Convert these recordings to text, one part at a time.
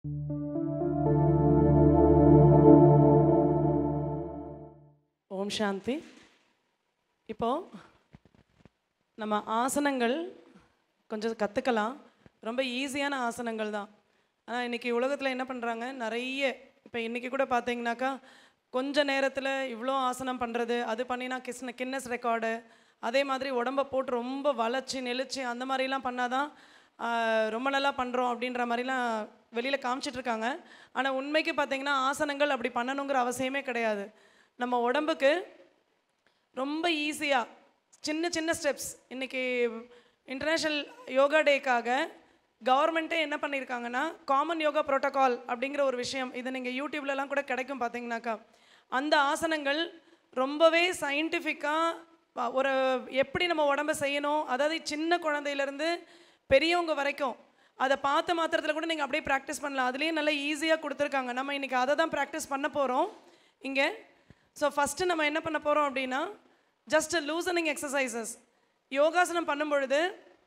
ஓம் சாந்தி இப்போ நம்ம ஆசனங்கள் கொஞ்சம் கற்றுக்கலாம் ரொம்ப ஈஸியான ஆசனங்கள் தான் ஆனால் இன்றைக்கி உலகத்தில் என்ன பண்ணுறாங்க நிறைய இப்போ இன்றைக்கி கூட பார்த்தீங்கன்னாக்கா கொஞ்ச நேரத்தில் இவ்வளோ ஆசனம் பண்ணுறது அது பண்ணினா கிஸ் கின்னஸ் ரெக்கார்டு அதே மாதிரி உடம்ப போட்டு ரொம்ப வளைச்சி நெளிச்சு அந்த மாதிரிலாம் பண்ணாதான் ஆஹ், ரொம்ப நல்லா பண்ணுறோம் அப்படின்ற மாதிரிலாம் வெளியில் காமிச்சிட்டு இருக்காங்க ஆனால் உண்மைக்கு பார்த்தீங்கன்னா ஆசனங்கள் அப்படி பண்ணணுங்கிற அவசியமே கிடையாது நம்ம உடம்புக்கு ரொம்ப ஈஸியாக சின்ன சின்ன ஸ்டெப்ஸ் இன்னைக்கு இன்டர்நேஷ்னல் யோகா டேக்காக கவர்மெண்ட்டே என்ன பண்ணியிருக்காங்கன்னா காமன் யோகா புரோட்டோகால் அப்படிங்கிற ஒரு விஷயம் இது நீங்கள் யூடியூப்லலாம் கூட கிடைக்கும் பார்த்தீங்கன்னாக்கா அந்த ஆசனங்கள் ரொம்பவே சயின்டிஃபிக்காக ஒரு எப்படி நம்ம உடம்ப செய்யணும் அதாவது சின்ன குழந்தையிலேருந்து பெரியவங்க வரைக்கும் அதை பார்த்த மாத்திரத்தில் கூட நீங்கள் அப்படியே ப்ராக்டிஸ் பண்ணலாம் அதுலேயும் நல்லா ஈஸியாக கொடுத்துருக்காங்க நம்ம இன்றைக்கி அதை தான் ப்ராக்டிஸ் பண்ண போகிறோம் இங்கே ஸோ ஃபஸ்ட்டு நம்ம என்ன பண்ண போகிறோம் அப்படின்னா ஜஸ்ட் லூசனிங் எக்ஸசைசஸ் யோகாசனம் பண்ணும் பொழுது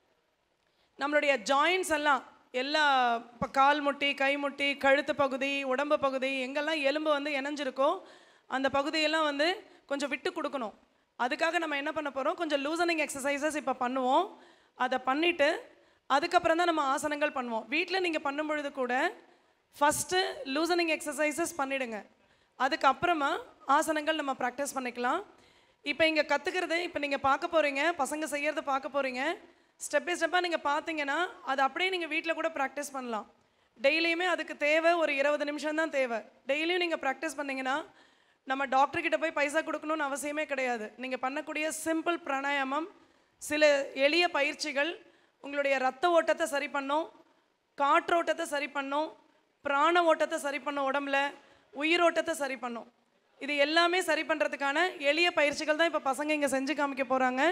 நம்மளுடைய ஜாயின்ஸ் எல்லாம் எல்லா இப்போ கால் முட்டி கை முட்டி கழுத்து பகுதி உடம்பு பகுதி எங்கெல்லாம் எலும்பு வந்து இணைஞ்சிருக்கோ அந்த பகுதியெல்லாம் வந்து கொஞ்சம் விட்டு கொடுக்கணும் அதுக்காக நம்ம என்ன பண்ண போகிறோம் கொஞ்சம் லூசனிங் எக்ஸசைசஸ் இப்போ பண்ணுவோம் அதை பண்ணிவிட்டு அதுக்கப்புறம் தான் நம்ம ஆசனங்கள் பண்ணுவோம் வீட்டில் நீங்கள் பண்ணும் பொழுது கூட ஃபஸ்ட்டு லூசனிங் எக்ஸசைசஸ் பண்ணிடுங்க அதுக்கப்புறமா ஆசனங்கள் நம்ம ப்ராக்டிஸ் பண்ணிக்கலாம் இப்போ இங்கே கற்றுக்கிறது இப்போ நீங்கள் பார்க்க போகிறீங்க பசங்க செய்யறத பார்க்க போகிறீங்க ஸ்டெப் பை ஸ்டெப்பாக நீங்கள் பார்த்தீங்கன்னா அது அப்படியே நீங்கள் வீட்டில் கூட ப்ராக்டிஸ் பண்ணலாம் டெய்லியுமே அதுக்கு தேவை ஒரு இருபது நிமிஷம் தான் தேவை டெய்லியும் நீங்கள் ப்ராக்டிஸ் பண்ணீங்கன்னா நம்ம டாக்டர் கிட்ட போய் பைசா கொடுக்கணும்னு அவசியமே கிடையாது நீங்கள் பண்ணக்கூடிய சிம்பிள் பிராணாயாமம் சில எளிய பயிற்சிகள் உங்களுடைய ரத்த ஓட்டத்தை சரி பண்ணும் காற்றோட்டத்தை சரி பண்ணும் பிராண ஓட்டத்தை சரி பண்ணும் உடம்புல உயிரோட்டத்தை சரி பண்ணும் இது எல்லாமே சரி பண்ணுறதுக்கான எளிய பயிற்சிகள் தான் இப்போ பசங்க இங்கே செஞ்சு காமிக்க போகிறாங்க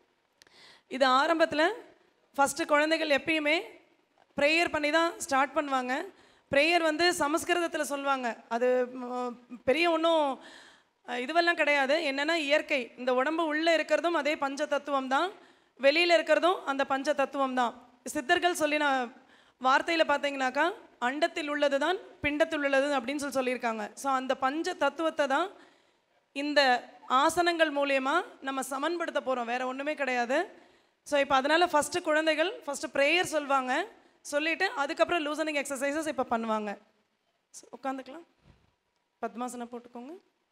இது ஆரம்பத்தில் ஃபஸ்ட்டு குழந்தைகள் எப்பயுமே ப்ரேயர் பண்ணி தான் ஸ்டார்ட் பண்ணுவாங்க ப்ரேயர் வந்து சமஸ்கிருதத்தில் சொல்லுவாங்க அது ம், பெரிய ஒன்றும் இதுவெல்லாம் கிடையாது என்னென்னா இயற்கை இந்த உடம்பு உள்ளே இருக்கிறதும் அதே பஞ்ச தத்துவம் தான் வெளியில் இருக்கிறதும் அந்த பஞ்ச தத்துவம் தான் சித்தர்கள் சொல்லின வார்த்தையில் பார்த்தீங்கன்னாக்கா அண்டத்தில் உள்ளது தான் பிண்டத்தில் உள்ளது அப்படின்னு சொல்லி சொல்லியிருக்காங்க ஸோ அந்த பஞ்ச தத்துவத்தை தான் இந்த ஆசனங்கள் மூலயமா நம்ம சமன்படுத்த போகிறோம் வேற ஒன்றுமே கிடையாது ஸோ இப்போ அதனால் ஃபஸ்ட்டு குழந்தைகள் ஃபஸ்ட்டு ப்ரேயர் சொல்லுவாங்க சொல்லிவிட்டு அதுக்கப்புறம் லூசனிங் எக்ஸசைசஸ் இப்போ பண்ணுவாங்க So, உட்காந்துக்கலாம் பத்மாசனம் போட்டுக்கோங்க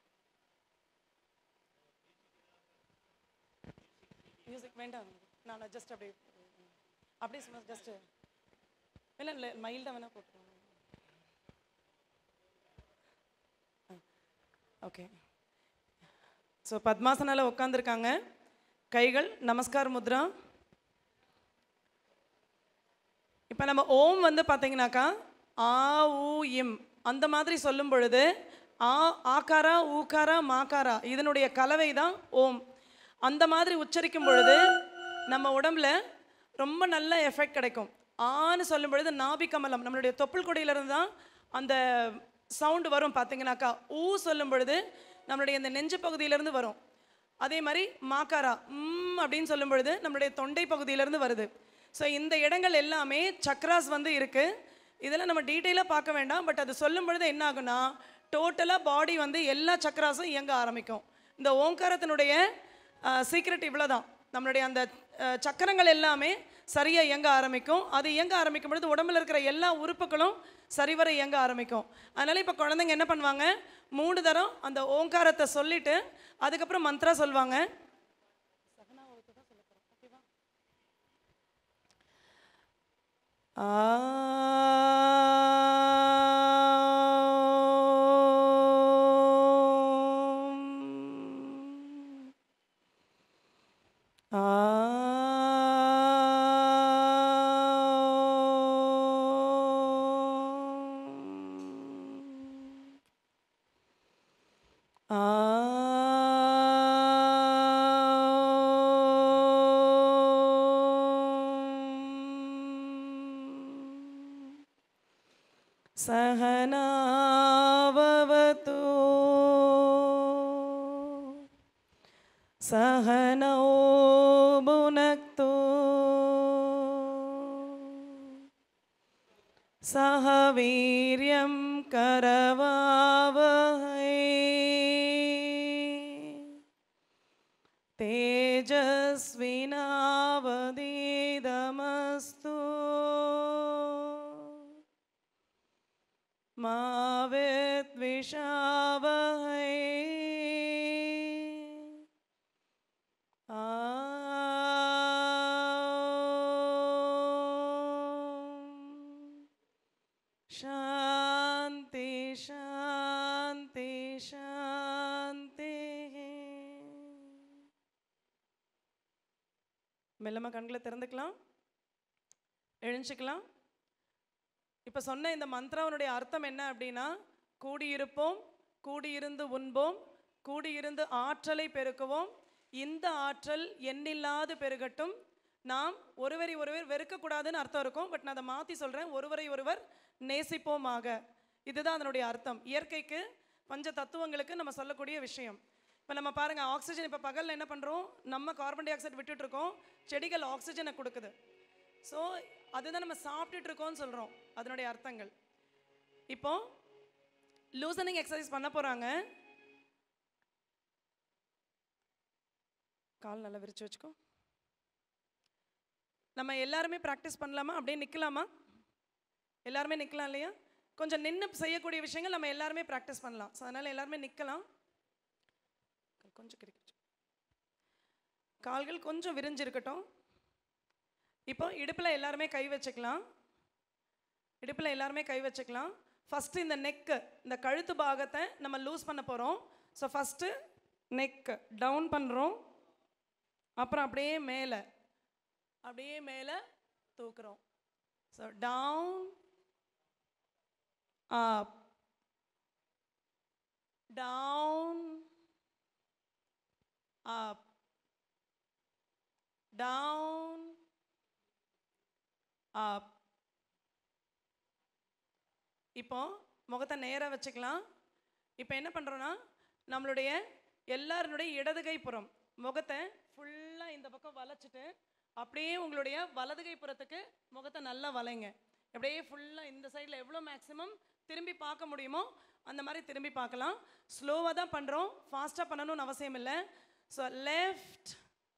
மியூசிக் வேண்டாம் நான் ஜஸ்ட் அப்படியே அப்படியே சும்மா ஜஸ்ட் இல்லை இல்லை மைல்டாக வேணால் போட்டுக்கோங்க ஓகே ஸோ பத்மாசனால உட்காந்துருக்காங்க கைகள் நமஸ்கார் முத்ரா இப்போ நம்ம ஓம் வந்து பார்த்தீங்கன்னாக்கா ஆ ஊ இம் அந்த மாதிரி சொல்லும் பொழுது ஆ ஆகாரா ஊகாரா மாகாரா இதனுடைய கலவை தான் ஓம் அந்த மாதிரி உச்சரிக்கும் பொழுது நம்ம உடம்புல ரொம்ப நல்ல எஃபெக்ட் கிடைக்கும் ஆன்னு சொல்லும் பொழுது நாபி கமலம் நம்மளுடைய தொப்புள் கொடியிலிருந்து தான் அந்த சவுண்டு வரும் பார்த்தீங்கன்னாக்கா ஊ சொல்லும் பொழுது நம்மளுடைய இந்த நெஞ்சு பகுதியிலேருந்து வரும் அதே மாதிரி மாக்காரா ம் அப்படின்னு சொல்லும் பொழுது நம்மளுடைய தொண்டை பகுதியிலேருந்து வருது ஸோ இந்த இடங்கள் எல்லாமே சக்ராஸ் வந்து இருக்குது இதெல்லாம் நம்ம டீட்டெயிலாக பார்க்க வேண்டாம் பட் அது சொல்லும் பொழுது என்ன ஆகும்னா டோட்டலாக பாடி வந்து எல்லா சக்ராஸும் இயங்க ஆரம்பிக்கும் இந்த ஓங்காரத்தினுடைய சீக்ரெட் இவ்வளோ தான் நம்மளுடைய அந்த அஹ், சக்கரங்கள் எல்லாமே சரியாக இயங்க ஆரம்பிக்கும் அது இயங்க ஆரம்பிக்கும் பொழுது உடம்புல இருக்கிற எல்லா உறுப்புகளும் சரிவர இயங்க ஆரம்பிக்கும் அதனால இப்போ குழந்தைங்க என்ன பண்ணுவாங்க மூணு தரம் அந்த ஓங்காரத்தை சொல்லிட்டு அதுக்கப்புறம் மந்த்ரா சொல்லுவாங்க ஆம். सहनावतु सहनौ भुनक्तु सह वीर्यं करवावहै तेजस्विनावदीदमस्तु मा विद्विषावहै ஆம். சாந்தி சாந்தி சாந்தி மெல்லமா கண்களை திறந்துக்கலாம் எழுஞ்சிக்கலாம் இப்போ சொன்ன இந்த மந்த்ராவனுடைய அர்த்தம் என்ன அப்படின்னா கூடியிருப்போம் கூடியிருந்து உண்போம் கூடியிருந்து ஆற்றலை பெருக்குவோம் இந்த ஆற்றல் எண்ணில்லாது பெருகட்டும் நாம் ஒருவரை ஒருவர் வெறுக்கக்கூடாதுன்னு அர்த்தம் இருக்கும் பட் நான் அதை மாற்றி சொல்கிறேன் ஒருவரை ஒருவர் நேசிப்போமாக இதுதான் அதனுடைய அர்த்தம் இயற்கைக்கு பஞ்ச தத்துவங்களுக்கு நம்ம சொல்லக்கூடிய விஷயம் இப்போ நம்ம பாருங்க ஆக்சிஜன் இப்போ பகலில் என்ன பண்ணுறோம் நம்ம கார்பன் டை ஆக்சைடு விட்டுட்டு இருக்கோம் செடிகள் ஆக்சிஜனை கொடுக்குது ஸோ அதுதான் நம்ம சாப்பிட்டுட்டு இருக்கோம்னு சொல்கிறோம் அதனுடைய அர்த்தங்கள் இப்போ லூசனிங் எக்ஸசைஸ் பண்ண போகிறாங்க கால் நல்லா விரிச்சு வச்சுக்கோ நம்ம எல்லாருமே ப்ராக்டிஸ் பண்ணலாமா அப்படியே நிற்கலாமா எல்லாருமே நிற்கலாம் இல்லையா கொஞ்சம் நின்று செய்யக்கூடிய விஷயங்கள் நம்ம எல்லாருமே ப்ராக்டிஸ் பண்ணலாம் ஸோ அதனால் எல்லாருமே நிற்கலாம் கொஞ்சம் கிடைக்கும் கால்கள் கொஞ்சம் விரிஞ்சிருக்கட்டும் இப்போ இடுப்பில் எல்லாருமே கை வச்சுக்கலாம் இடுப்பில் எல்லாருமே கை வச்சுக்கலாம் ஃபஸ்ட்டு இந்த நெக்கு இந்த கழுத்து பாகத்தை நம்ம லூஸ் பண்ண போகிறோம் ஸோ ஃபஸ்ட்டு நெக்கு டவுன் பண்ணுறோம் அப்புறம் அப்படியே மேலே அப்படியே மேலே தூக்குறோம் so down up down up down up இப்போ முகத்தை நேராக வச்சுக்கலாம் இப்போ என்ன பண்ணுறோன்னா நம்மளுடைய எல்லாருடைய இடதுகை புறம் முகத்தை ஃபுல்லாக இந்த பக்கம் வளைச்சிட்டு அப்படியே உங்களுடைய வலதுகை புறத்துக்கு முகத்தை நல்லா வளைங்க அப்படியே ஃபுல்லாக இந்த சைடில் எவ்வளோ மேக்ஸிமம் திரும்பி பார்க்க முடியுமோ அந்த மாதிரி திரும்பி பார்க்கலாம் ஸ்லோவாக தான் பண்ணுறோம் ஃபாஸ்ட்டாக பண்ணணும்னு அவசியம் இல்லை ஸோ லெஃப்ட்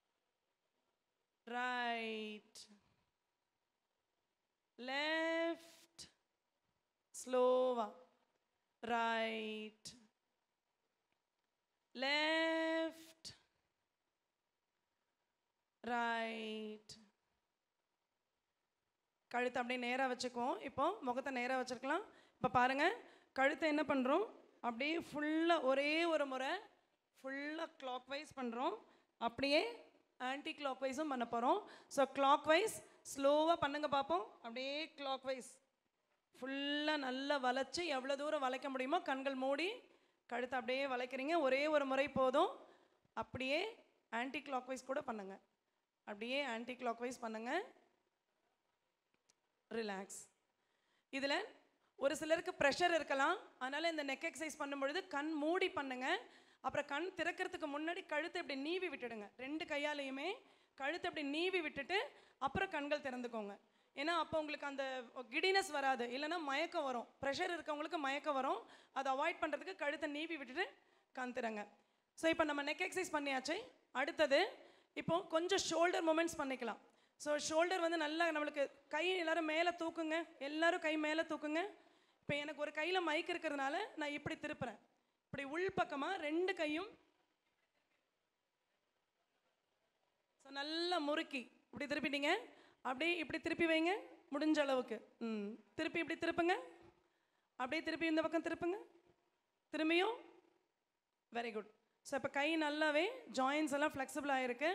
ரைட் லெஃப்ட் ஸ்லோவா ரைட் லெஃப்ட் ரைட் கழுத்தை அப்படியே நேராக வச்சுக்குவோம் இப்போ முகத்தை நேராக வச்சுருக்கலாம் இப்போ பாருங்கள் கழுத்தை என்ன பண்ணுறோம் அப்படியே ஃபுல்லாக ஒரே ஒரு முறை ஃபுல்லாக கிளாக் வைஸ் பண்ணுறோம் அப்படியே ஆன்டி கிளாக் வைஸும் பண்ண போகிறோம் ஸோ கிளாக் வைஸ் ஸ்லோவாக பண்ணுங்க பார்ப்போம் அப்படியே கிளாக் வைஸ் ஃபுல்லாக நல்லா வளைச்சு எவ்வளோ தூரம் வளைக்க முடியுமோ கண்கள் மூடி கழுத்தை அப்படியே வளைக்கிறீங்க ஒரே ஒரு முறை போதும் அப்படியே ஆன்டி கிளாக் வைஸ் கூட பண்ணுங்க அப்படியே ஆன்டி கிளாக் வைஸ் பண்ணுங்க ரிலாக்ஸ் இதில் ஒரு சிலருக்கு ப்ரெஷர் இருக்கலாம் அதனால் இந்த நெக் எக்ஸசைஸ் பண்ணும்பொழுது கண் மூடி பண்ணுங்க அப்புறம் கண் திறக்கிறதுக்கு முன்னாடி கழுத்தை இப்படி நீவி விட்டுடுங்க ரெண்டு கையாலையுமே கழுத்தை இப்படி நீவி விட்டுட்டு அப்புறம் கண்கள் திறந்துக்கோங்க ஏன்னா அப்போ உங்களுக்கு அந்த கிடினஸ் வராது இல்லைன்னா மயக்கம் வரும் ப்ரெஷர் இருக்கவங்களுக்கு மயக்கம் வரும் அதை அவாய்ட் பண்ணுறதுக்கு கழுத்தை நீவி விட்டுட்டு கண் திறங்க ஸோ இப்போ நம்ம நெக் எக்ஸசைஸ் பண்ணியாச்சு அடுத்தது இப்போ கொஞ்சம் ஷோல்டர் மூமெண்ட்ஸ் பண்ணிக்கலாம் ஸோ ஷோல்டர் வந்து நல்லா நம்மளுக்கு கை எல்லாரும் மேலே தூக்குங்க எல்லாரும் கை மேலே தூக்குங்க இப்போ எனக்கு ஒரு கையில் மைக் இருக்கிறதுனால நான் இப்படி திருப்புறேன் இப்படி உள்பக்கமாக ரெண்டு கையும் ஸோ நல்லா முறுக்கி இப்படி திருப்பிட்டீங்க அப்படியே இப்படி திருப்பி வைங்க முடிஞ்ச அளவுக்கு ம் திருப்பி இப்படி திருப்புங்க அப்படியே திருப்பி இந்த பக்கம் திருப்புங்க திரும்பியும் வெரி குட் ஸோ இப்போ கை நல்லாவே ஜாயின்ஸ் எல்லாம் ஃப்ளெக்சிபிள் ஆகிருக்கு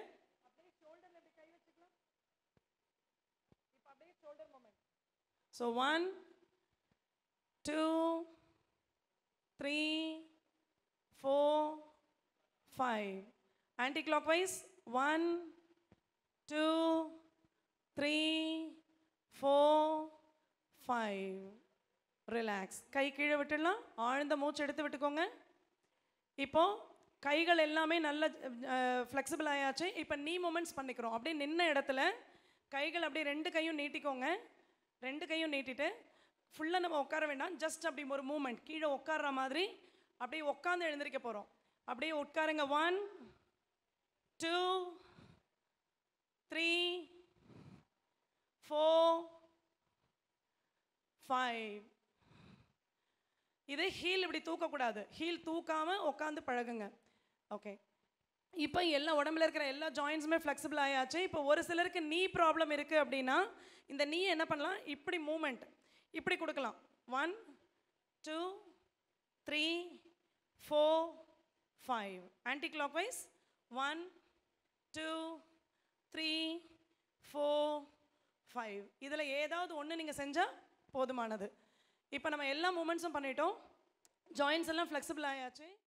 so one two three four five anticlockwise one two three four five relax கை கீழே விட்டுடலாம் ஆழ்ந்த மூச்சு எடுத்து விட்டுக்கோங்க இப்போ கைகள் எல்லாமே நல்ல ஃப்ளெக்சிபிள் ஆயாச்சு இப்போ நீ மூமெண்ட்ஸ் பண்ணிக்கிறோம் அப்படியே நின்ன இடத்துல கைகள் அப்படியே ரெண்டு கையும் நீட்டிக்கோங்க ரெண்டு கையும் நீட்டிட்டு ஃபுல்லாக நம்ம உட்கார வேண்டாம் ஜஸ்ட் அப்படி ஒரு மூமெண்ட் கீழே உட்கார்ற மாதிரி அப்படியே உட்காந்து எழுந்திருக்க போகிறோம் அப்படியே உட்காருங்க one two three four five இது ஹீல் இப்படி தூக்கக்கூடாது ஹீல் தூக்காம உட்காந்து பழகுங்க ஓகே இப்போ எல்லா உடம்புல இருக்கிற எல்லா ஜாயின்ஸுமே ஃப்ளெக்சிபிள் ஆயாச்சு இப்போ ஒரு சிலருக்கு நீ ப்ராப்ளம் இருக்குது அப்படின்னா இந்த நீ என்ன பண்ணலாம் இப்படி மூமெண்ட் இப்படி கொடுக்கலாம் one two three four five anticlockwise one two three four five இதில் ஏதாவது ஒன்று நீங்கள் செஞ்சால் போதுமானது இப்போ நம்ம எல்லா மூமெண்ட்ஸும் பண்ணிட்டோம் ஜாயின்ஸ் எல்லாம் ஃப்ளெக்சிபிள் ஆயாச்சு